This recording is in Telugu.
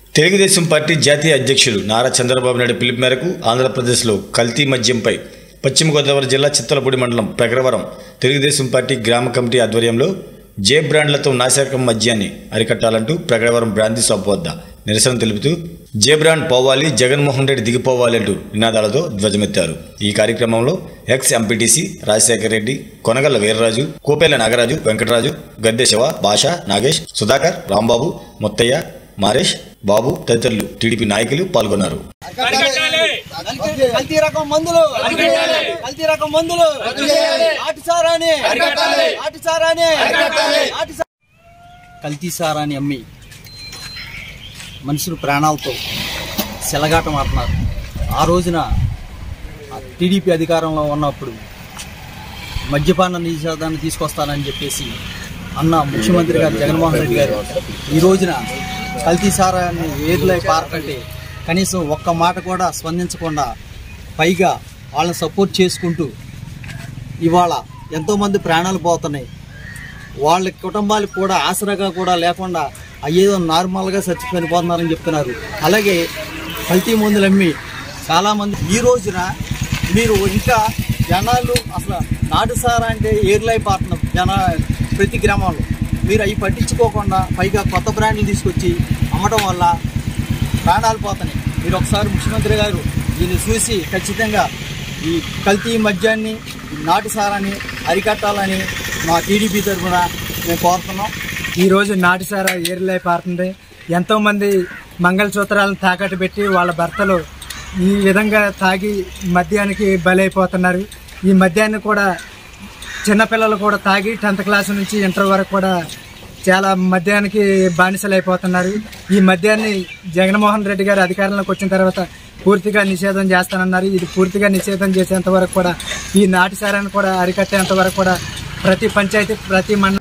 తెలుగుదేశం పార్టీ జాతీయ అధ్యక్షుడు నారా చంద్రబాబు నాయుడు పిలుపు మేరకు ఆంధ్రప్రదేశ్లో కల్తీ మద్యంపై పశ్చిమ గోదావరి జిల్లా చిత్తలపూడి మండలం ప్రగరవరం తెలుగుదేశం పార్టీ గ్రామ కమిటీ ఆధ్వర్యంలో జే బ్రాండ్లతో నాశరకం మద్యాన్ని అరికట్టాలంటూ ప్రగరవరం బ్రాంతి షాప్ వద్ద నిరసన తెలుపుతూ జే బ్రాండ్ పోవాలి జగన్మోహన్ రెడ్డి దిగిపోవాలి అంటూ నినాదాలతో ధ్వజమెత్తారు ఈ కార్యక్రమంలో ఎక్స్ ఎంపీటీసీ రాజశేఖర రెడ్డి కొనగల్ల వీర్రాజు కోపేల నాగరాజు వెంకటరాజు గద్దె శివ భాష నాగేష్ సుధాకర్ రాంబాబు ముత్తయ్య మారేష్ బాబు తదితరులు టీడీపీ నాయకులు పాల్గొన్నారు కల్తీ రకం మందులు కల్తీ రకం మందులు నాటు సారాని నాటు సారాని నాటు సా- కల్తీ సారాని అమ్మి మనుషులు ప్రాణాలతో సెలగాటం ఆడుతున్నారు ఆ రోజున ఆ టీడీపీ అధికారంలో ఉన్నప్పుడు మద్యపాన నిషేధాన్ని తీసుకొస్తానని చెప్పేసి అన్న ముఖ్యమంత్రి గారు జగన్మోహన్ రెడ్డి గారు ఈ రోజున కల్తీ సారాన్ని ఏర్లై పారకంటే కనీసం ఒక్క మాట కూడా స్పందించకుండా పైగా వాళ్ళని సపోర్ట్ చేసుకుంటూ ఇవాళ ఎంతోమంది ప్రాణాలు పోతున్నాయి వాళ్ళ కుటుంబాలకు కూడా ఆసరాగా కూడా లేకుండా అయ్యేదో నార్మల్గా చచ్చి చనిపోతున్నారని చెప్తున్నారు అలాగే కల్తీ మందులు అమ్మి చాలామంది ఈ రోజున మీరు ఇంకా జనాలు అసలు నాటు సారా అంటే ఏర్లైపోతున్నాం జన ప్రతి గ్రామంలో మీరు అవి పట్టించుకోకుండా పైగా కొత్త బ్రాండ్లు తీసుకొచ్చి అమ్మడం వల్ల ప్రాణాలు పోతున్నాయి మీరు ఒకసారి ముఖ్యమంత్రి గారు దీన్ని చూసి ఖచ్చితంగా ఈ కల్తీ మద్యాన్ని ఈ నాటు సారాన్ని అరికట్టాలని మా టీడీపీ తరఫున మేము కోరుతున్నాం ఈ రోజు నాటిసారా ఏరులై పారుతుంది ఎంతో మంది మంగళసూత్రాలను తాకట్టు పెట్టి వాళ్ళ భర్తలు ఈ విధంగా తాగి మద్యానికి బలైపోతున్నారు ఈ మద్యాన్ని కూడా చిన్నపిల్లలు కూడా తాగి టెన్త్ క్లాస్ నుంచి ఇంటర్ వరకు కూడా చాలా మద్యానికి బానిసలైపోతున్నారు ఈ మద్యాన్ని జగన్మోహన్ రెడ్డి గారు అధికారంలోకి వచ్చిన తర్వాత పూర్తిగా నిషేధం చేస్తానన్నారు ఇది పూర్తిగా నిషేధం చేసేంత వరకు కూడా ఈ నాటిసారాన్ని కూడా అరికట్టేంత వరకు కూడా ప్రతి పంచాయతీ ప్రతి మండలం